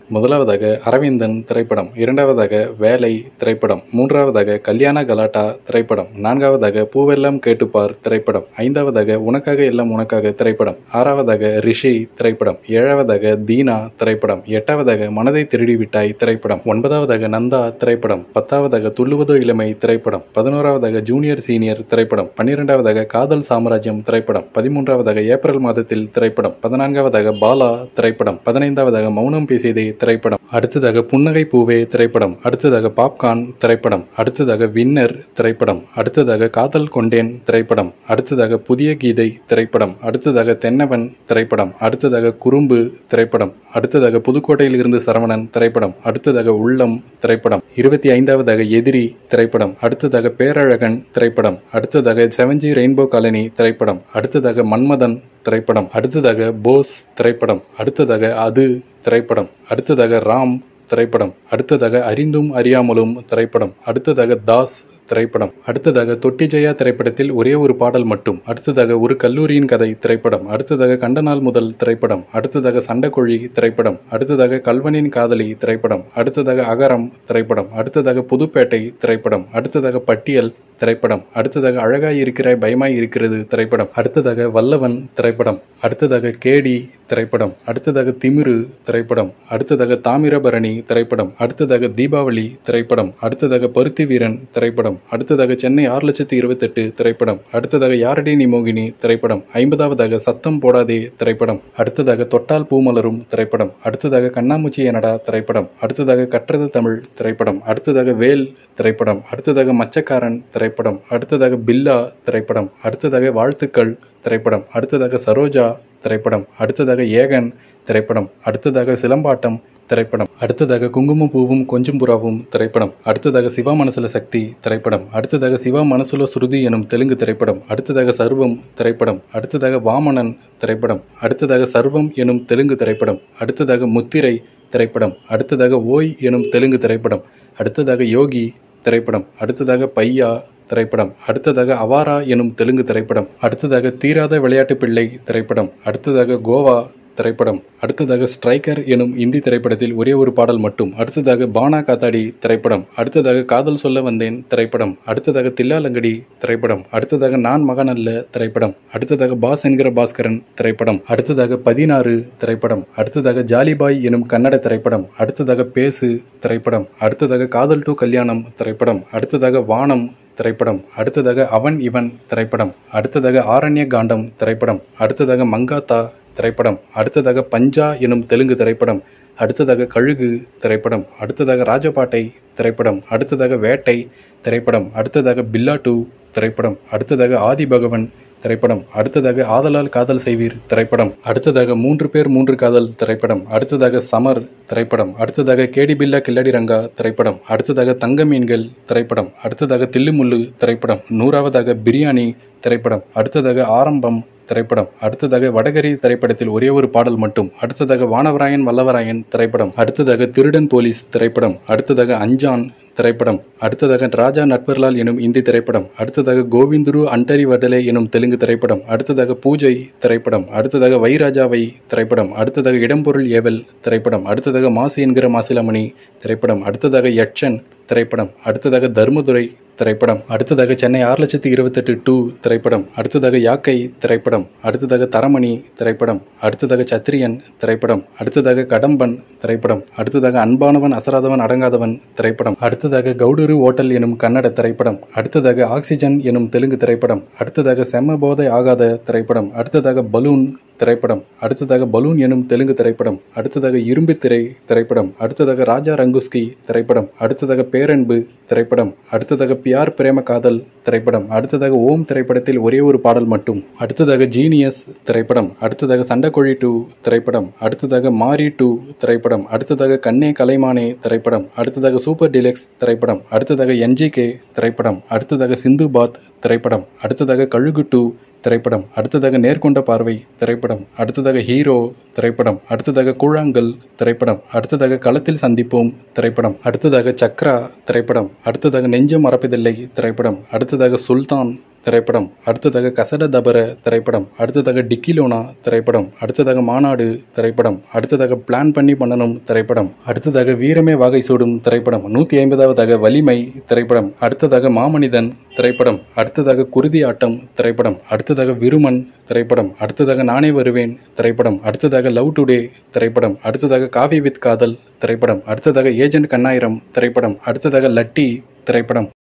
முதலாவதாக அரவிந்தன் திரைப்படம் இரண்டாவதாக வேலை திரைப்படம் மூன்றாவதாக கல்யாண கலாட்டா திரைப்படம் நான்காவதாக பூவெல்லாம் கேட்டுப்பார் திரைப்படம் ஐந்தாவதாக உனக்காக எல்லாம் உனக்காக திரைப்படம் ஆறாவதாக ரிஷி திரைப்படம் ஏழாவதாக தீனா திரைப்படம் எட்டாவதாக மனதை திருடி விட்டாய் திரைப்படம் ஒன்பதாவதாக நந்தா திரைப்படம் பத்தாவதாக துள்ளுவதோ இளமை திரைப்படம் பதினோராவதாக ஜூனியர் சீனியர் திரைப்படம் பன்னிரெண்டாவதாக காதல் சாம்ராஜ்யம் திரைப்படம் பதிமூன்றாவதாக ஏப்ரல் மாதத்தில் திரைப்படம் பதினான்காவதாக பாலா திரைப்படம் பதினைந்தாவதாக மௌனம் பேசியதே திரைப்படம் அடுத்ததாக புன்னகை பூவே திரைப்படம் அடுத்ததாக பாப்கார்ன் திரைப்படம் அடுத்ததாக வின்னர் திரைப்படம் அடுத்ததாக காதல் கொண்டேன் திரைப்படம் அடுத்ததாக புதிய கீதை திரைப்படம் அடுத்ததாக தென்னவன் திரைப்படம் அடுத்ததாக குறும்பு திரைப்படம் அடுத்ததாக புதுக்கோட்டையில் இருந்து சரவணன் திரைப்படம் அடுத்ததாக உள்ளம் திரைப்படம் இருபத்தி ஐந்தாவதாக எதிரி திரைப்படம் அடுத்ததாக பேரழகன் திரைப்படம் அடுத்ததாக செவன்ஜி ரெயின்போ காலனி திரைப்படம் அடுத்ததாக மன்மதன் திரைப்படம் அடுத்ததாக போஸ் திரைப்படம் அடுத்ததாக அது திரைப்படம் அடுத்ததாக ராம் திரைப்படம் அடுத்ததாக அறிந்தும் அறியாமலும் திரைப்படம் அடுத்ததாக தாஸ் திரைப்படம் அடுத்ததாக தொட்டி ஜெயா திரைப்படத்தில் ஒரே ஒரு பாடல் மட்டும் அடுத்ததாக ஒரு கல்லூரியின் கதை திரைப்படம் அடுத்ததாக கண்டநாள் முதல் திரைப்படம் அடுத்ததாக சண்டைக்கோழி திரைப்படம் அடுத்ததாக கல்வனின் காதலி திரைப்படம் அடுத்ததாக அகரம் திரைப்படம் அடுத்ததாக புதுப்பேட்டை திரைப்படம் அடுத்ததாக பட்டியல் திரைப்படம் அடுத்ததாக அழகாய் இருக்கிறாய் பயமாய் இருக்கிறது திரைப்படம் அடுத்ததாக வல்லவன் திரைப்படம் அடுத்ததாக கேடி திரைப்படம் அடுத்ததாக திமிரு திரைப்படம் அடுத்ததாக தாமிரபரணி திரைப்படம் அடுத்ததாக தீபாவளி திரைப்படம் அடுத்ததாக பருத்தி வீரன் திரைப்படம் அடுத்ததாக சென்னை ஆறு லட்சத்தி இருபத்தெட்டு திரைப்படம் அடுத்ததாக யாரடி நீ மோகினி திரைப்படம் ஐம்பதாவதாக சத்தம் போடாதே திரைப்படம் அடுத்ததாக தொட்டால் பூமலரும் திரைப்படம் அடுத்ததாக கண்ணாமூச்சி எனடா திரைப்படம் அடுத்ததாக கற்றது தமிழ் திரைப்படம் அடுத்ததாக வேல் திரைப்படம் அடுத்ததாக மச்சக்காரன் திரைப்படம் அடுத்ததாக பில்லா திரைப்படம் அடுத்ததாக வாழ்த்துக்கள் திரைப்படம் அடுத்ததாக சரோஜா திரைப்படம் அடுத்ததாக ஏகன் திரைப்படம் அடுத்ததாக சிலம்பாட்டம் திரைப்படம் அடுத்ததாக குங்குமம் பூவும் கொஞ்சம் புறாவும் திரைப்படம் அடுத்ததாக சிவா மனசுல சக்தி திரைப்படம் அடுத்ததாக சிவா மனசுல சுருதி எனும் தெலுங்கு திரைப்படம் அடுத்ததாக சர்வம் திரைப்படம் அடுத்ததாக வாமனன் திரைப்படம் அடுத்ததாக சர்வம் எனும் தெலுங்கு திரைப்படம் அடுத்ததாக முத்திரை திரைப்படம் அடுத்ததாக ஓய் எனும் தெலுங்கு திரைப்படம் அடுத்ததாக யோகி திரைப்படம் அடுத்ததாக பையா திரைப்படம் அடுத்ததாக அவாரா எனும் தெலுங்கு திரைப்படம் அடுத்ததாக தீராத விளையாட்டு பிள்ளை திரைப்படம் அடுத்ததாக கோவா திரைப்படம் அடுத்ததாக ஸ்ட்ரைக்கர் எனும் இந்தி திரைப்படத்தில் ஒரே ஒரு பாடல் மட்டும் அடுத்ததாக பானா காத்தாடி திரைப்படம் அடுத்ததாக காதல் சொல்ல வந்தேன் திரைப்படம் அடுத்ததாக தில்லாலங்கடி திரைப்படம் அடுத்ததாக நான் மகன் அல்ல திரைப்படம் அடுத்ததாக பாஸ் என்கிற பாஸ்கரன் திரைப்படம் அடுத்ததாக பதினாறு திரைப்படம் அடுத்ததாக ஜாலிபாய் எனும் கன்னட திரைப்படம் அடுத்ததாக பேசு திரைப்படம் அடுத்ததாக காதல் டு கல்யாணம் திரைப்படம் அடுத்ததாக வானம் திரைப்படம் அடுத்ததாக அவன் இவன் திரைப்படம் அடுத்ததாக ஆரண்ய காண்டம் திரைப்படம் அடுத்ததாக மங்காத்தா திரைப்படம் அடுத்ததாக பஞ்சா எனும் தெலுங்கு திரைப்படம் அடுத்ததாக கழுகு திரைப்படம் அடுத்ததாக ராஜபாட்டை திரைப்படம் அடுத்ததாக வேட்டை திரைப்படம் அடுத்ததாக பில்லா டூ திரைப்படம் அடுத்ததாக ஆதிபகவன் திரைப்படம் அடுத்ததாக ஆதலால் காதல் செய்வீர் திரைப்படம் அடுத்ததாக மூன்று பேர் மூன்று காதல் திரைப்படம் அடுத்ததாக சமர் திரைப்படம் அடுத்ததாக கேடி பில்லா கில்லடி ரங்கா திரைப்படம் அடுத்ததாக தங்க மீன்கள் திரைப்படம் அடுத்ததாக தில்லுமுள்ளு திரைப்படம் நூறாவதாக பிரியாணி திரைப்படம் அடுத்ததாக ஆரம்பம் திரைப்படம் அடுத்ததாக வடகரி திரைப்படத்தில் ஒரே ஒரு பாடல் மட்டும் அடுத்ததாக வானவராயன் வல்லவராயன் திரைப்படம் அடுத்ததாக திருடன் போலீஸ் திரைப்படம் அடுத்ததாக அஞ்சான் திரைப்படம் அடுத்ததாக ராஜா நட்பர்லால் எனும் இந்தி திரைப்படம் அடுத்ததாக கோவிந்துரு அண்டரி வடலே எனும் தெலுங்கு திரைப்படம் அடுத்ததாக பூஜை திரைப்படம் அடுத்ததாக வைராஜாவை திரைப்படம் அடுத்ததாக இடம்பொருள் ஏவல் திரைப்படம் அடுத்ததாக மாசு என்கிற மாசிலாமணி திரைப்படம் அடுத்ததாக யட்சன் திரைப்படம் அடுத்ததாக தர்மதுரை திரைப்படம் அடுத்ததாக சென்னை ஆறு லட்சத்தி இருபத்தெட்டு டூ திரைப்படம் அடுத்ததாக யாக்கை திரைப்படம் அடுத்ததாக தரமணி திரைப்படம் அடுத்ததாக சத்திரியன் திரைப்படம் அடுத்ததாக கடம்பன் திரைப்படம் அடுத்ததாக அன்பானவன் அசராதவன் அடங்காதவன் திரைப்படம் அடுத்ததாக கவுடூரு ஓட்டல் எனும் கன்னட திரைப்படம் அடுத்ததாக ஆக்சிஜன் எனும் தெலுங்கு திரைப்படம் அடுத்ததாக செம்ம போதை ஆகாத திரைப்படம் அடுத்ததாக பலூன் திரைப்படம் அடுத்ததாக பலூன் எனும் தெலுங்கு திரைப்படம் அடுத்ததாக இரும்பு திரை திரைப்படம் அடுத்ததாக ராஜா ரங்குஸ்கி திரைப்படம் அடுத்ததாக பேரன்பு திரைப்படம் அடுத்ததாக பியார் பிரேம காதல் திரைப்படம் அடுத்ததாக ஓம் திரைப்படத்தில் ஒரே ஒரு பாடல் மட்டும் அடுத்ததாக ஜீனியஸ் திரைப்படம் அடுத்ததாக சண்டைக்கோழி டூ திரைப்படம் அடுத்ததாக மாரி டூ திரைப்படம் அடுத்ததாக கண்ணே கலைமானே திரைப்படம் அடுத்ததாக சூப்பர் டிலக்ஸ் திரைப்படம் அடுத்ததாக என்ஜிகே திரைப்படம் அடுத்ததாக சிந்து பாத் திரைப்படம் அடுத்ததாக கழுகு டூ திரைப்படம் அடுத்ததாக நேர்கொண்ட பார்வை திரைப்படம் அடுத்ததாக ஹீரோ திரைப்படம் அடுத்ததாக கூழாங்கல் திரைப்படம் அடுத்ததாக களத்தில் சந்திப்போம் திரைப்படம் அடுத்ததாக சக்ரா திரைப்படம் அடுத்ததாக நெஞ்சம் மறப்பதில்லை திரைப்படம் அடுத்ததாக சுல்தான் திரைப்படம் அடுத்ததாக கசட தபர திரைப்படம் அடுத்ததாக டிக்கிலோனா திரைப்படம் அடுத்ததாக மாநாடு திரைப்படம் அடுத்ததாக பிளான் பண்ணி பண்ணணும் திரைப்படம் அடுத்ததாக வீரமே வாகை சூடும் திரைப்படம் நூற்றி ஐம்பதாவதாக வலிமை திரைப்படம் அடுத்ததாக மாமனிதன் திரைப்படம் அடுத்ததாக குருதி ஆட்டம் திரைப்படம் அடுத்ததாக விருமன் திரைப்படம் அடுத்ததாக நானே வருவேன் திரைப்படம் அடுத்ததாக லவ் டுடே திரைப்படம் அடுத்ததாக காஃபி வித் காதல் திரைப்படம் அடுத்ததாக ஏஜென்ட் கண்ணாயிரம் திரைப்படம் அடுத்ததாக லட்டி திரைப்படம்